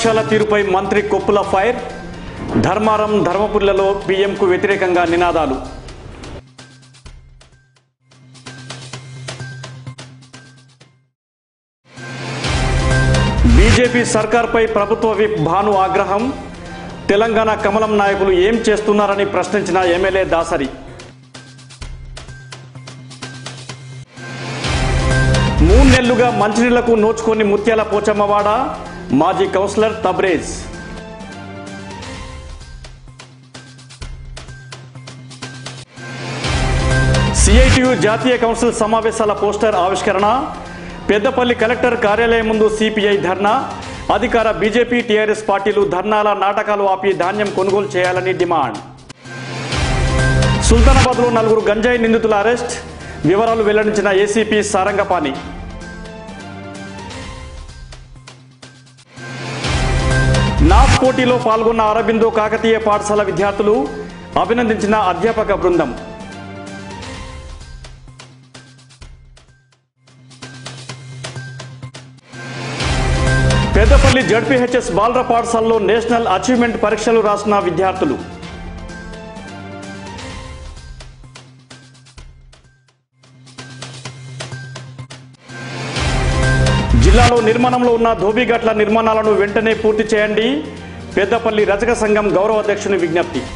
ప్రతిపక్షాల తీరుపై మంత్రి కొప్పుల ఫైర్ ధర్మారం ధర్మపురిలలో పీఎంకు వ్యతిరేకంగా నినాదాలు బీజేపీ సర్కార్పై ప్రభుత్వ విప్ భాను ఆగ్రహం తెలంగాణ కమలం నాయకులు ఏం చేస్తున్నారని ప్రశ్నించిన ఎమ్మెల్యే దాసరి మూడు నెలలుగా మంచినీళ్లకు నోచుకొని ముత్యాల పోచమ్మవాడ మాజీ కౌన్సిలర్ తబ్రేజ్ సిఐటియు జాతీయ కౌన్సిల్ సమావేశాల పోస్టర్ ఆవిష్కరణ పెద్దపల్లి కలెక్టర్ కార్యాలయం ముందు సిపిఐ ధర్నా అధికార బీజేపీ టీఆర్ఎస్ పార్టీలు ధర్నాల నాటకాలు ఆపి ధాన్యం కొనుగోలు చేయాలని డిమాండ్ సుల్తానాబాద్లో నలుగురు గంజాయి నిందితుల అరెస్ట్ వివరాలు వెల్లడించిన ఏసీపీ సారంగపాణి నాఫ్ పోటీలో పాల్గొన్న అరబిందో కాకతీయ పాఠశాల విద్యార్థులు అభినందించిన అధ్యాపక బృందం పెద్దపల్లి జడ్పీహెచ్ఎస్ బాలర పాఠశాలలో నేషనల్ అచీవ్మెంట్ పరీక్షలు రాసిన విద్యార్థులు జిల్లాలో నిర్మాణంలో ఉన్న ధోబీఘాట్ల నిర్మాణాలను వెంటనే పూర్తి చేయండి పెద్దపల్లి రజక సంఘం గౌరవ అధ్యక్షుని విజ్ఞప్తి